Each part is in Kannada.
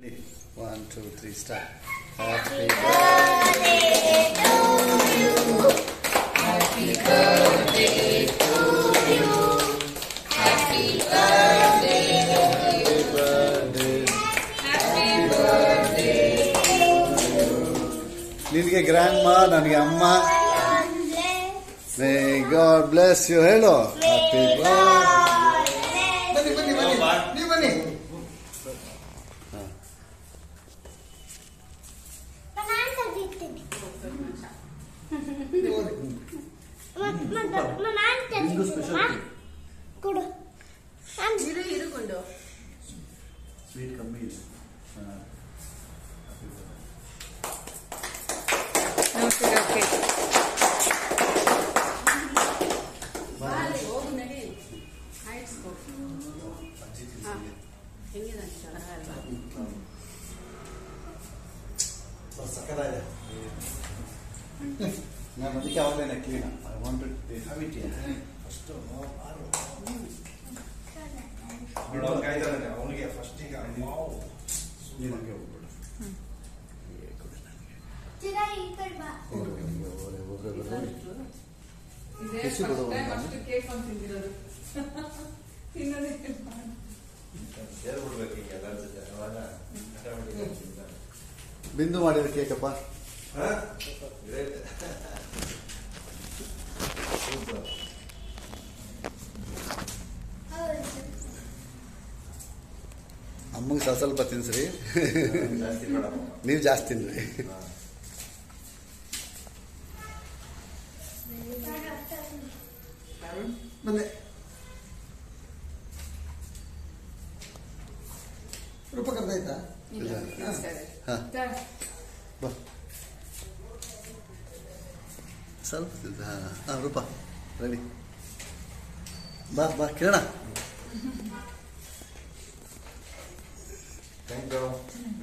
One, two, three, start. Happy birthday. ನಿನಗೆ ಗ್ರ್ಯಾಂಡ್ ಮಾ ನನಗೆ ಅಮ್ಮ ಮೇ ಗಾಡ್ ಬ್ಲೆಸ್ ಯು ಹೇಳು ಹ್ಯಾಪಿ ಬನ್ನಿ ಬನ್ನಿ ಬನ್ನಿ ನೀವು ಬನ್ನಿ ಕೊಡು ಇರು ಇರುಕೊಂಡು ಸ್ವೀಟ್ ಕಮ್ಮಿ ಇದೆ ಬಾಲಿ ಹೋಗು ನಡಿ ಆಯ್ಸ್ಕೊ ಹೆಂಗಿದೆ ಚೆನ್ನಾಗಿ ಅಲ್ವಾ ಸಕ್ಕದಾಗಿದೆ ನಾನು ಅದಕ್ಕೆ ಅವಾಗಲೇ clean I want have it first ಅವನಿಗೆ ಫಸ್ಟಿಗೆ ನೀನು ಹಂಗೆ ಹೋಗ್ಬಿಡು ಚಿರಾ ಈ ಕಡೆ ಬಾ ಹೋಗ್ರಿ, ಹೋಗ್ರಿ, ಹೋಗ್ರಿ, ಹೋಗ್ರಿ, ಹೋಗ್ರಿ. ಇದೇ ಖುಷಿ ಫಸ್ಟ್ ಪಡುವ ಟೈಮ್ ನಾನು. ಅಷ್ಟು ಕೇಕ್ ಅಂತ ತಿಂದಿರೋದು ತಿನ್ನೋದೇ ಸೇರ್ಬಿಡ್ಬೇಕು ಈಗ ಎಲ್ಲರ ಜೊತೆ ಅವಾಗ automatic ತಿಂತಾರೆ. ಬಿಂದು ಮಾಡಿದ ಕೇಕಪ್ಪ ಹಾ? Great. Super. ಅಮ್ಮಗೆ ಸ್ವಲ್ಪ ಸ್ವಲ್ಪ ತಿನ್ಸ್ರಿ ಜಾಸ್ತಿ ಬೇಡಪ್ಪ. ನೀವು ಜಾಸ್ತಿ ತಿನ್ರಿ ಹಾ. ಬಂದೆ ರೂಪ ಕರ್ದಾಯ್ತಾ ಇಲ್ಲ ತಿನ್ನಿಸ್ತಾರೆ. ಹಾ. ತಾ. ಬಾ ಸ್ವಲ್ಪ ತಿನ್ಸ್ ಹಾಂ ಹಾಂ ರೂಪ ರೆಡಿ ಬಾ ಬಾ ಕಿರಣ Thank you.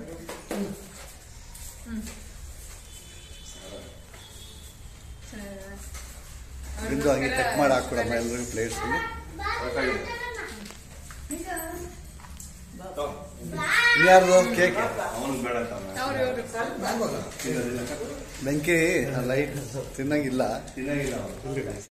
ಚೆನ್ನಾಗಿದೆ. ಬಿಂದು ಹಂಗೆ ಕಟ್ ಮಾಡಿ ಹಾಕ್ಕೊಡಮ್ಮ ಎಲ್ರಿಗೂ ಪ್ಲೇಟ್ಸ್ಗೆ ತಗೋ. ಇನ್ಯಾರ್ದು ಕೇಕ್ ಅವ್ನಿಗೆ ಬೇಡ ಅಂತ ಅವ್ನು. ಅವ್ರು ಇವ್ರು ಸ್ವಲ್ಪ ಮ್ಯಾಂಗೋ ಅಲ್ಲ ಬೆಂಕಿ ಲೈಟ್ ತಿನ್ನಂಗಿಲ್ಲ ತಿನ್ನಂಗಿಲ್ಲ ಅವ್ನು.